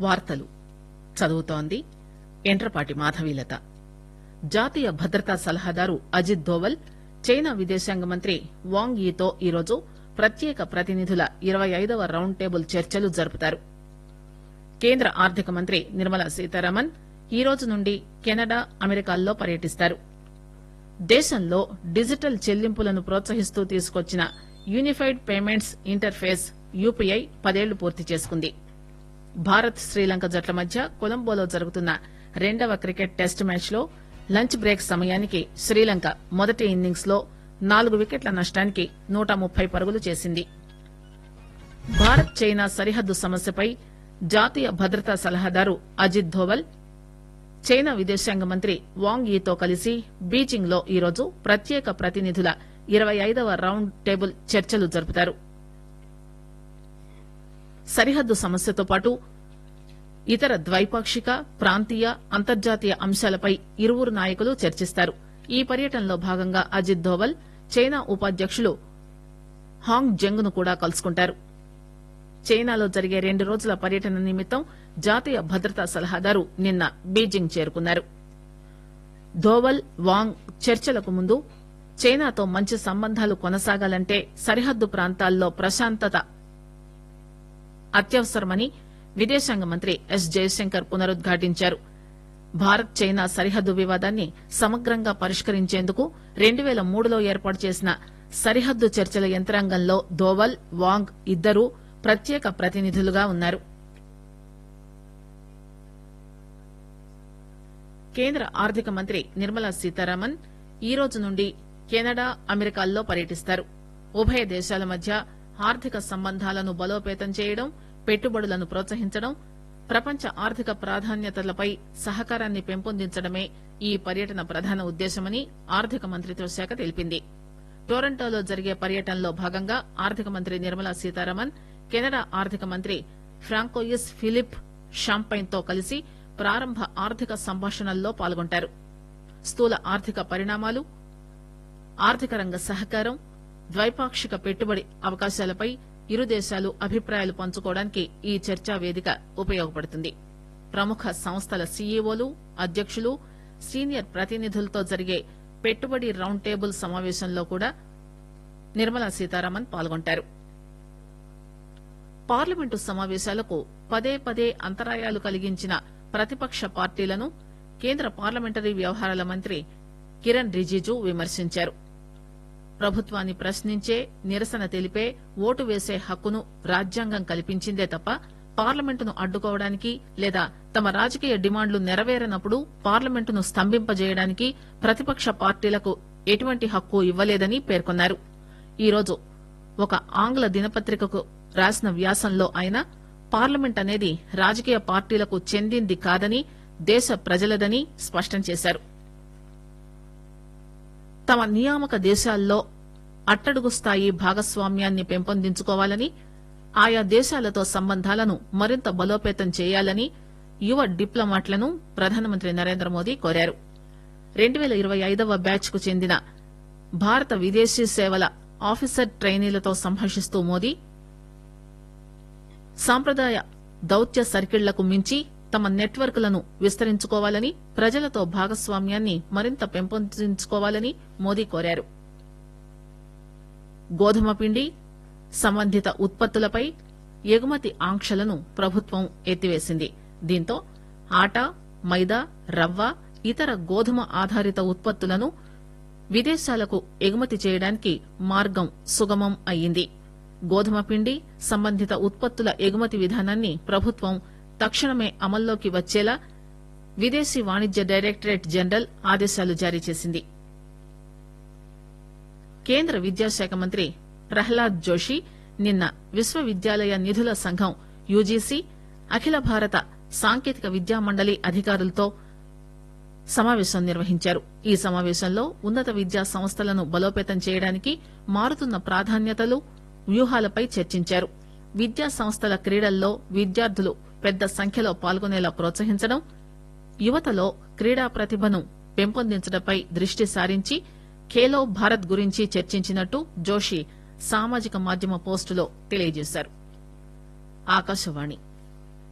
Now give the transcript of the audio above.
వార్తలు చదువుతోంది ఎంట్రపాటి మాధవీలత జాతీయ భద్రతా సలహాదారు అజిత్ దోవల్ చైనా విదేశాంగ మంత్రి వాంగ్ యీతో ఈరోజు ప్రత్యేక ప్రతినిధుల ఇరవై ఐదవ రౌండ్ టేబుల్ చర్చలు జరుపుతారు కేంద్ర ఆర్థిక మంత్రి నిర్మలా సీతారామన్ ఈ రోజు నుండి కెనడా అమెరికాల్లో పర్యటిస్తారు దేశంలో డిజిటల్ చెల్లింపులను ప్రోత్సహిస్తూ తీసుకొచ్చిన యూనిఫైడ్ పేమెంట్స్ ఇంటర్ఫేస్ యూపీఐ పదేళ్లు పూర్తి చేసుకుంది భారత్ శ్రీలంక జట్ల మధ్య కొలంబోలో జరుగుతున్న రెండవ క్రికెట్ టెస్ట్ మ్యాచ్ లో లంచ్ బ్రేక్ సమయానికి శ్రీలంక మొదటి ఇన్నింగ్స్ లో నాలుగు వికెట్ల నష్టానికి నూట ముప్పై పరుగులు చేసింది భారత్ చైనా సరిహద్దు సమస్యపై జాతీయ భద్రతా సలహాదారు అజిత్ ధోవల్ చైనా విదేశాంగ మంత్రి వాంగ్ యీతో కలిసి బీజింగ్ లో ఈరోజు ప్రత్యేక ప్రతినిధుల ఇరవై ఐదవ రౌండ్ టేబుల్ చర్చలు జరుపుతారు సరిహద్దు సమస్యతో పాటు ఇతర ద్వైపాక్షిక ప్రాంతీయ అంతర్జాతీయ అంశాలపై ఇరువురు నాయకులు చర్చిస్తారు ఈ పర్యటనలో భాగంగా అజిత్ దోవల్ చైనా ఉపాధ్యకులు హాంగ్ జంగ్ ను కూడా కలుసుకుంటారు చైనాలో జరిగే రెండు రోజుల పర్యటన నిమిత్తం జాతీయ భద్రతా సలహాదారు నిన్న బీజింగ్ చేరుకున్నారు ధోవల్ వాంగ్ చర్చలకు ముందు చైనాతో మంచి సంబంధాలు కొనసాగాలంటే సరిహద్దు ప్రాంతాల్లో ప్రశాంతత అత్యవసరమని విదేశాంగ మంత్రి ఎస్ జయశంకర్ పునరుద్ఘాటించారు భారత్ చైనా సరిహద్దు వివాదాన్ని సమగ్రంగా పరిష్కరించేందుకు రెండు పేల మూడులో ఏర్పాటు చేసిన సరిహద్దు చర్చల యంత్రాంగంలో దోవల్ వాంగ్ ఇద్దరూ ప్రత్యేక ప్రతినిధులుగా ఉన్నారు కేంద్ర ఆర్థిక మంత్రి నిర్మలా సీతారామన్ ఈ రోజు నుండి కెనడా అమెరికాల్లో పర్యటిస్తారు ఉభయ దేశాల మధ్య ఆర్థిక సంబంధాలను బలోపేతం చేయడం పెట్టుబడులను ప్రోత్సహించడం ప్రపంచ ఆర్థిక ప్రాధాన్యతలపై సహకారాన్ని పెంపొందించడమే ఈ పర్యటన ప్రధాన ఉద్దేశమని ఆర్థిక మంత్రిత్వ శాఖ తెలిపింది టొరంటోలో జరిగే పర్యటనలో భాగంగా ఆర్థిక మంత్రి నిర్మలా సీతారామన్ కెనడా ఆర్థిక మంత్రి ఫ్రాంకోయిస్ ఫిలిప్ షాంపైన్ తో కలిసి ప్రారంభ ఆర్థిక సంభాషణల్లో పాల్గొంటారు స్థూల ఆర్థిక పరిణామాలు ఆర్థిక రంగ సహకారం ద్వైపాక్షిక పెట్టుబడి అవకాశాలపై ఇరు దేశాలు అభిప్రాయాలు పంచుకోవడానికి ఈ చర్చా వేదిక ఉపయోగపడుతుంది ప్రముఖ సంస్థల సీఈఓలు అధ్యకులు సీనియర్ ప్రతినిధులతో జరిగే పెట్టుబడి రౌండ్ టేబుల్ సమావేశంలో కూడా నిర్మలా సీతారామన్ పాల్గొంటారు పార్లమెంటు సమావేశాలకు పదే పదే అంతరాయాలు కలిగించిన ప్రతిపక్ష పార్టీలను కేంద్ర పార్లమెంటరీ వ్యవహారాల మంత్రి కిరణ్ రిజిజు విమర్శించారు ప్రభుత్వాన్ని ప్రశ్నించే నిరసన తెలిపే ఓటు వేసే హక్కును రాజ్యాంగం కల్పించిందే తప్ప పార్లమెంటును అడ్డుకోవడానికి లేదా తమ రాజకీయ డిమాండ్లు నెరవేరనప్పుడు పార్లమెంటును స్తంభింపజేయడానికి ప్రతిపక్ష పార్టీలకు ఎటువంటి హక్కు ఇవ్వలేదని పేర్కొన్నారు ఈరోజు ఒక ఆంగ్ల దినపత్రికకు రాసిన వ్యాసంలో ఆయన పార్లమెంట్ అనేది రాజకీయ పార్టీలకు చెందింది కాదని దేశ ప్రజలదని స్పష్టం చేశారు తమ నియామక దేశాల్లో అట్టడుగు స్థాయి భాగస్వామ్యాన్ని పెంపొందించుకోవాలని ఆయా దేశాలతో సంబంధాలను మరింత బలోపేతం చేయాలని యువ డిప్లొమాట్లను ప్రధానమంత్రి నరేంద్ర మోదీ కోరారు రెండు పేల ఇరవై ఐదవ బ్యాచ్ కు చెందిన భారత విదేశీ సేవల ఆఫీసర్ ట్రైనీలతో సంభాషిస్తూ మోదీ సాంప్రదాయ దౌత్య సర్కిళ్లకు మించి తమ నెట్వర్క్లను విస్తరించుకోవాలని ప్రజలతో భాగస్వామ్యాన్ని మరింత పెంపొందించుకోవాలని మోదీ కోరారు గోధుమ పిండి సంబంధిత ఉత్పత్తులపై ఎగుమతి ఆంక్షలను ప్రభుత్వం ఎత్తివేసింది దీంతో ఆట మైదా రవ్వ ఇతర గోధుమ ఆధారిత ఉత్పత్తులను విదేశాలకు ఎగుమతి చేయడానికి మార్గం సుగమం అయ్యింది గోధుమ పిండి సంబంధిత ఉత్పత్తుల ఎగుమతి విధానాన్ని ప్రభుత్వం తక్షణమే అమల్లోకి వచ్చేలా విదేశీ వాణిజ్య డైరెక్టరేట్ జనరల్ ఆదేశాలు జారీ చేసింది కేంద్ర విద్యాశాఖ మంత్రి ప్రహ్లాద్ జోషి నిన్న విశ్వవిద్యాలయ నిధుల సంఘం యూజీసీ అఖిల భారత సాంకేతిక విద్యా మండలి అధికారులతో సమావేశం నిర్వహించారు ఈ సమావేశంలో ఉన్నత విద్యా సంస్థలను బలోపేతం చేయడానికి మారుతున్న ప్రాధాన్యతలు వ్యూహాలపై చర్చించారు విద్యా సంస్థల క్రీడల్లో విద్యార్థులు పెద్ద సంఖ్యలో పాల్గొనేలా ప్రోత్సహించడం యువతలో క్రీడా ప్రతిభను పెంపొందించడంపై దృష్టి సారించి ఖేలో భారత్ గురించి చర్చించినట్టు జోషి సామాజిక మాధ్యమ పోస్టులో తెలియజేశారు ఆకాశవాణి